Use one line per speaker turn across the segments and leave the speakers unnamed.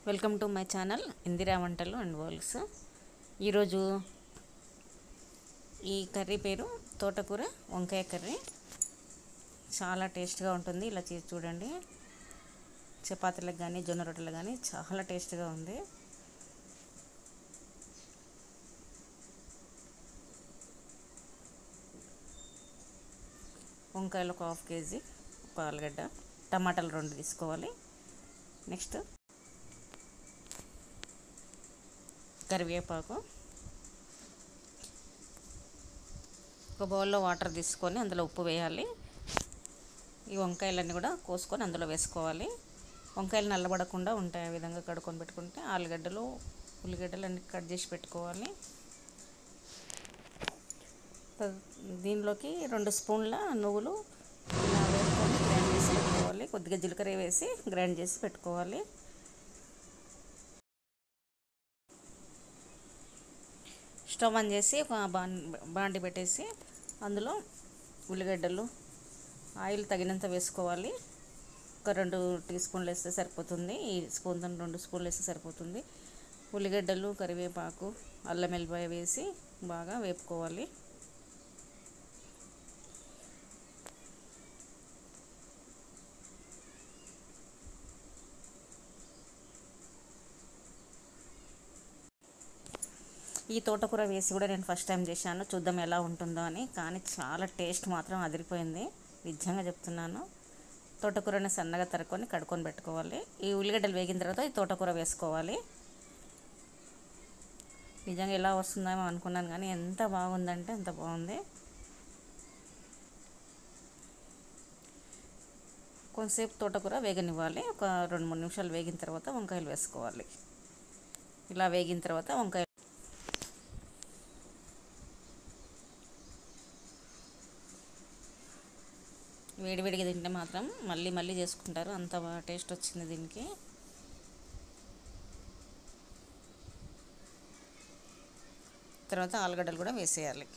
welcome to my channel Indira వంటలు and world's ఈరోజు ఈ కర్రీ పేరు తోటకూర వంకాయ కర్రీ చాలా టేస్ట్గా ఉంటుంది ఇలా చేసి చూడండి చపాతీలకు కానీ జొన్న రొట్టెలకు కానీ చాలా టేస్ట్గా ఉంది వంకాయలు ఒక హాఫ్ కేజీ ఒక ఆలుగడ్డ టమాటాలు రెండు తీసుకోవాలి నెక్స్ట్ కరివేపాకు ఒక బౌల్లో వాటర్ తీసుకొని అందులో ఉప్పు వేయాలి ఈ వంకాయలన్నీ కూడా కోసుకొని అందులో వేసుకోవాలి వంకాయలు నల్లబడకుండా ఉంటాయి ఆ విధంగా కడుక్కొని పెట్టుకుంటే ఆలుగడ్డలు ఉల్లిగడ్డలు అన్ని కట్ చేసి పెట్టుకోవాలి దీనిలోకి రెండు స్పూన్ల నువ్వులు ఇలా వేసుకొని గ్రైండ్ చేసి పెట్టుకోవాలి కొద్దిగా జీలకర్ర వేసి గ్రైండ్ చేసి పెట్టుకోవాలి స్టవ్ ఆన్ చేసి ఒక బాన్ బాండి పెట్టేసి అందులో ఉల్లిగడ్డలు ఆయిల్ తగినంత వేసుకోవాలి ఒక రెండు టీ స్పూన్లు వేస్తే సరిపోతుంది ఈ స్పూన్తో రెండు స్పూన్లు వేస్తే సరిపోతుంది ఉల్లిగడ్డలు కరివేపాకు అల్లం వెల్లిపాయ వేసి బాగా వేపుకోవాలి ఈ తోటకూర వేసి కూడా నేను ఫస్ట్ టైం చేశాను చూద్దాం ఎలా ఉంటుందో అని కానీ చాలా టేస్ట్ మాత్రం అదిరిపోయింది నిజంగా చెప్తున్నాను తోటకూరని సన్నగా తరుక్కొని కడుక్కొని పెట్టుకోవాలి ఈ ఉల్లిగడ్డలు వేగిన తర్వాత ఈ తోటకూర వేసుకోవాలి నిజంగా ఎలా వస్తుందేమో అనుకున్నాను కానీ ఎంత బాగుందంటే అంత బాగుంది కొంతసేపు తోటకూర వేగనివ్వాలి ఒక రెండు మూడు నిమిషాలు వేగిన తర్వాత వంకాయలు వేసుకోవాలి ఇలా వేగిన తర్వాత వంకాయ వేడివేడిగా తింటే మాత్రం మళ్ళీ మళ్ళీ చేసుకుంటారు అంత బాగా టేస్ట్ వచ్చింది దీనికి తర్వాత ఆలుగడ్డలు కూడా వేసేయాలి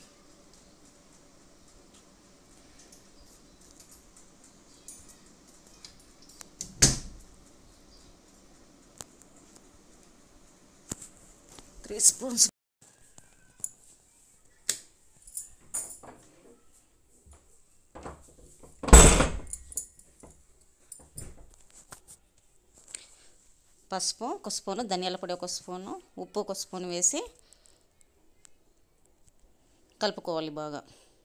త్రీ స్పూన్స్ పసుపు ఒక స్పూను ధనియాల పొడి ఒక స్పూను ఉప్పు ఒక స్పూన్ వేసి కలుపుకోవాలి బాగా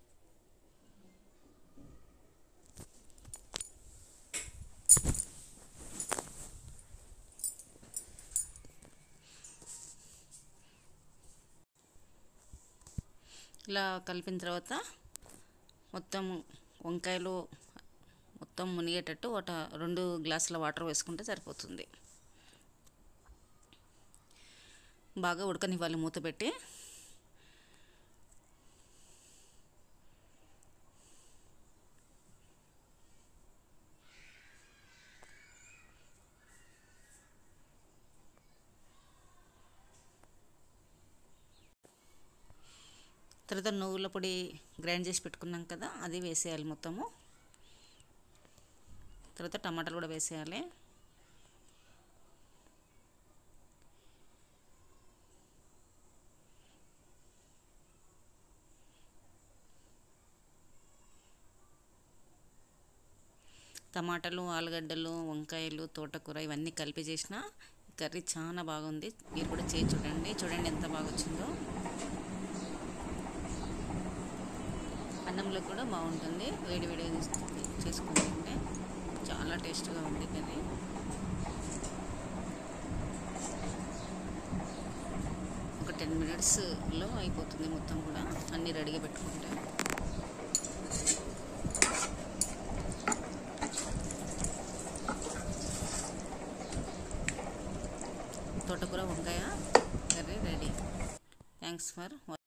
ఇలా కలిపిన తర్వాత మొత్తం వంకాయలు మొత్తం మునిగేటట్టు ఒక రెండు గ్లాసుల వాటర్ వేసుకుంటే సరిపోతుంది బాగా ఉడకనివ్వాలి మూత పెట్టి తర్వాత నువ్వుల పొడి గ్రైండ్ చేసి పెట్టుకున్నాం కదా అది వేసేయాలి మొత్తము తర్వాత టమాటాలు కూడా వేసేయాలి టమాటాలు ఆలుగడ్డలు వంకాయలు తోటకూర ఇవన్నీ కలిపి చేసిన కర్రీ చాలా బాగుంది మీరు కూడా చేసి చూడండి చూడండి ఎంత బాగా వచ్చిందో అన్నంలో కూడా బాగుంటుంది వేడి వేడిగా తీసుకుంటే చేసుకుంటుంటే చాలా టేస్ట్గా ఉంది కర్రీ ఒక టెన్ మినిట్స్లో అయిపోతుంది మొత్తం కూడా అన్నీ రెడీగా పెట్టుకుంటే తోటకూర వంకాయ కర్రీ రెడీ థ్యాంక్స్ ఫర్